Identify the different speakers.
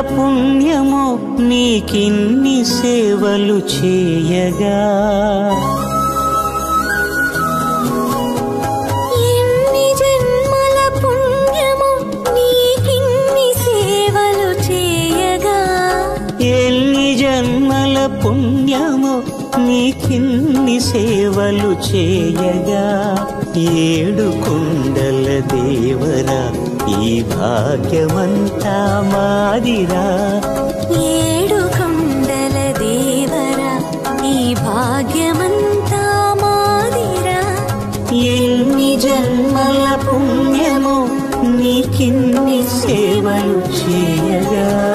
Speaker 1: పుణ్యము నీకిన్ని సేవలు చేయగా
Speaker 2: ఎన్ని జన్మల పుణ్యము నీకిన్ని సేవలు చేయగా
Speaker 1: ఎన్ని జన్మల పుణ్యము నీకిన్ని సేవలు చేయగా ఏడు కుండల దేవరా ఈ భాగ్యమంతా మాదిరా
Speaker 2: ఏడు కొండల దేవరా ఈ భాగ్యమంతా మాదిరా
Speaker 1: ఎన్ని జన్మల పుణ్యము నీకిన్ని సేవలు చేయగా